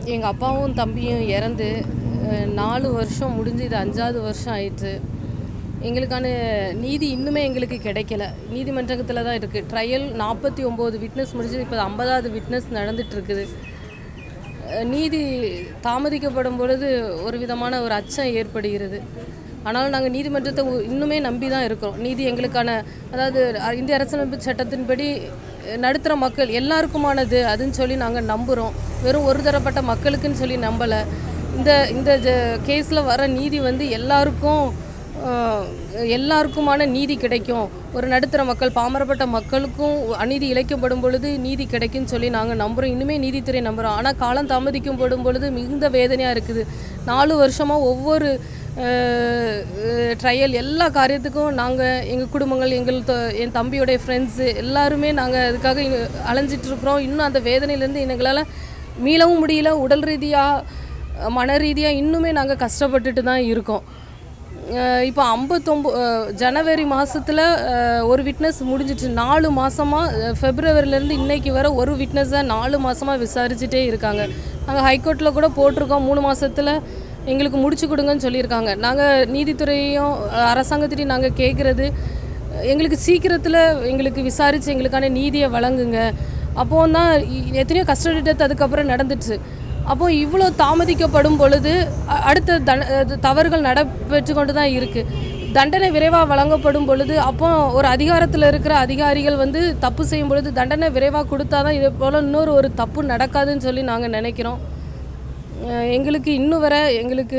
எங்கள் அப்பாவும் தம்பியும் இறந்து அஹ், நாலு வருஷம் முடிஞ்சு இது அஞ்சாவது வருஷம் ஆயிடுச்சு எங்களுக்கான நீதி இன்னுமே எங்களுக்கு கிடைக்கல நீதிமன்றத்தில் தான் இருக்குது ட்ரையல் நாற்பத்தி ஒம்பது விட்னஸ் முடிஞ்சு இப்போ ஐம்பதாவது விட்னஸ் நடந்துட்டு இருக்குது அஹ், நீதி தாமதிக்கப்படும் பொழுது ஒரு விதமான ஒரு அச்சம் ஏற்படுகிறது ஆனாலும் நாங்கள் நீதிமன்றத்தை உ- இன்னுமே நம்பி தான் இருக்கிறோம் நீதி எங்களுக்கான அதாவது அ- இந்திய அரசியலமைப்பு சட்டத்தின்படி அஹ், நடுத்தர மக்கள் எல்லாருக்குமானது அதுன்னு சொல்லி நாங்கள் நம்புகிறோம் வெறும் ஒரு தரப்பட்ட மக்களுக்குன்னு சொல்லி நம்பலை இந்த இந்த கேஸில் வர நீதி வந்து எல்லாருக்கும் அஹ், எல்லாருக்குமான நீதி கிடைக்கும் ஒரு நடுத்தர மக்கள் பாமரப்பட்ட மக்களுக்கும் அநீதி இழைக்கப்படும் பொழுது நீதி கிடைக்கும்னு சொல்லி நாங்கள் நம்புகிறோம் இன்னுமே நீதித்துறை நம்புகிறோம் ஆனால் காலம் தாமதிக்கும் படும் பொழுது மிகுந்த வேதனையாக இருக்குது நாலு வருஷமாக ஒவ்வொரு ட்ரையல் எல்லா காரியத்துக்கும் நாங்கள் எங்கள் குடும்பங்கள் எங்கள் தொ- என் தம்பியோடைய ஃப்ரெண்ட்ஸு எல்லாருமே நாங்கள் அதுக்காக இங்க அலைஞ்சிட்டு இருக்கிறோம் இன்னும் அந்த வேதனையிலேருந்து எங்களால் மீளவும் முடியல உடல் ரீதியாக மன ரீதியாக இன்னுமே நாங்கள் கஷ்டப்பட்டுட்டு தான் இருக்கோம் அஹ் இப்போ ஐம்பத்தொம்போ ஜனவரி மாதத்தில் ஒரு விட்னஸ் முடிஞ்சிட்டு நாலு மாதமாக ஃபெப்ரவரிலேருந்து இன்னைக்கு வர ஒரு விட்னஸை நாலு மாதமாக விசாரிச்சுட்டே இருக்காங்க நாங்கள் ஹைகோர்ட்டில் கூட போட்டிருக்கோம் மூணு மாதத்தில் எங்களுக்கு முடிச்சு கொடுங்கன்னு சொல்லியிருக்காங்க நாங்கள் நீதித்துறையையும் அஹ், அரசாங்கத்திட்டையும் நாங்கள் கேட்குறது எங்களுக்கு சீக்கிரத்தில் எங்களுக்கு விசாரித்து எங்களுக்கான நீதியை வழங்குங்க அப்போ தான் இ- எத்தனையோ கஸ்டடி டெத் அதுக்கப்புறம் நடந்துச்சு அப்போ இவ்வளோ தாமதிக்கப்படும் பொழுது அ- அடுத்த தன அது தவறுகள் நடைபெற்று கொண்டு தான் இருக்குது தண்டனை விரைவாக வழங்கப்படும் பொழுது அப்போ ஒரு அதிகாரத்தில் இருக்கிற அதிகாரிகள் வந்து தப்பு செய்யும் பொழுது தண்டனை விரைவாக கொடுத்தா தான் இதே போல் இன்னொரு ஒரு தப்பு நடக்காதுன்னு சொல்லி நாங்கள் நினைக்கிறோம் அஹ் எங்களுக்கு இன்னும் வர எங்களுக்கு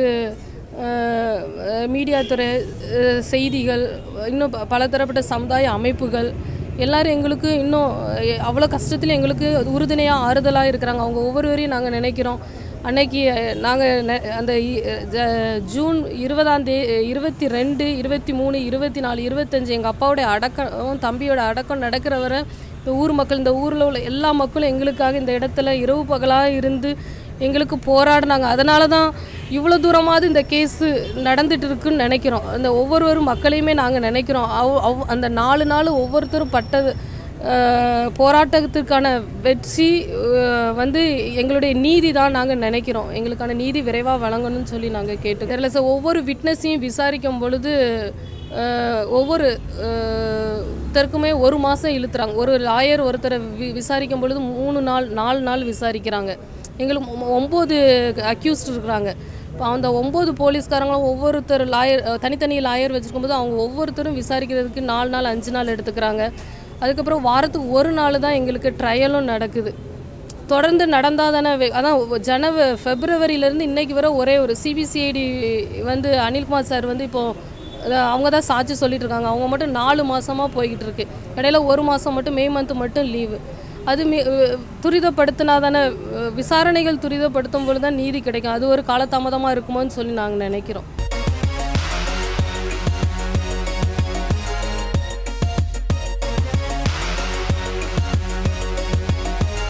அஹ், அஹ், மீடியா துறை அஹ், செய்திகள் இன்னும் ப- பலதரப்பட்ட சமுதாய அமைப்புகள் எல்லாரும் எங்களுக்கு இன்னும் அஹ், அவ்வளோ கஷ்டத்தில் எங்களுக்கு உறுதுணையாக ஆறுதலாக இருக்கிறாங்க அவங்க ஒவ்வொருவரையும் நாங்கள் நினைக்கிறோம் அன்னைக்கு நாங்கள் அந்த இ- ஜ- ஜூன் இருபதாம் தே இருபத்தி ரெண்டு இருபத்தி மூணு இருபத்தி நாலு இருபத்தஞ்சு எங்கள் அப்பாவுடைய அடக்கம் தம்பியோட அடக்கம் நடக்கிற வரை இந்த ஊர் மக்கள் இந்த ஊரில் உள்ள எல்லா மக்களும் எங்களுக்காக இந்த இடத்துல இரவு பகலாக இருந்து எங்களுக்கு போராடினாங்க அதனால தான் இவ்வளோ தூரமாவது இந்த கேஸு நடந்துட்டு இருக்குன்னு நினைக்கிறோம் அந்த ஒவ்வொரு மக்களையுமே நாங்கள் நினைக்கிறோம் அவ் அவ் அந்த நாலு நாள் ஒவ்வொருத்தரும் பட்டது அஹ், போராட்டத்துக்கான வெற்றி அஹ், வந்து எங்களுடைய நீதி தான் நாங்கள் நினைக்கிறோம் எங்களுக்கான நீதி விரைவாக வழங்கணும்னு சொல்லி நாங்கள் கேட்டு தெரியல சார் ஒவ்வொரு விட்னஸையும் விசாரிக்கும் பொழுது அஹ், ஒவ்வொரு அஹ், ஒருத்தருக்குமே ஒரு மாதம் இழுத்துறாங்க ஒரு லாயர் ஒருத்தரை வி விசாரிக்கும் பொழுது மூணு நாள் நாலு நாள் விசாரிக்கிறாங்க எங்களுக்கு ஒ- ஒம்பது அக்யூஸ்ட் இருக்கிறாங்க இப்போ அந்த ஒம்பது போலீஸ்காரங்களும் ஒவ்வொருத்தர் லாயர் அஹ், தனித்தனி லாயர் வச்சுருக்கும்போது அவங்க ஒவ்வொருத்தரும் விசாரிக்கிறதுக்கு நாலு நாள் அஞ்சு நாள் எடுத்துக்கிறாங்க அதுக்கப்புறம் வாரத்துக்கு ஒரு நாள் தான் எங்களுக்கு ட்ரையலும் நடக்குது தொடர்ந்து நடந்தால் தானே வே- அதான் ஒ- ஜனவ ஃபெப்ரவரியிலேருந்து இன்னைக்கு வர ஒரே ஒரு சிபிசிஐடி வந்து அனில்குமார் சார் வந்து இப்போது அவங்க தான் சாட்சி சொல்லிட்டு இருக்காங்க அவங்க மட்டும் நாலு மாசமா போய்கிட்டு இருக்கு இடையில ஒரு மாதம் மட்டும் மே மந்த் மட்டும் லீவு அது மி துரிதப்படுத்தினா தானே விசாரணைகள் துரிதப்படுத்தும் பொழுது தான் நீதி கிடைக்கும் அது ஒரு காலதாமதமாக இருக்குமோன்னு சொல்லி நாங்கள் நினைக்கிறோம்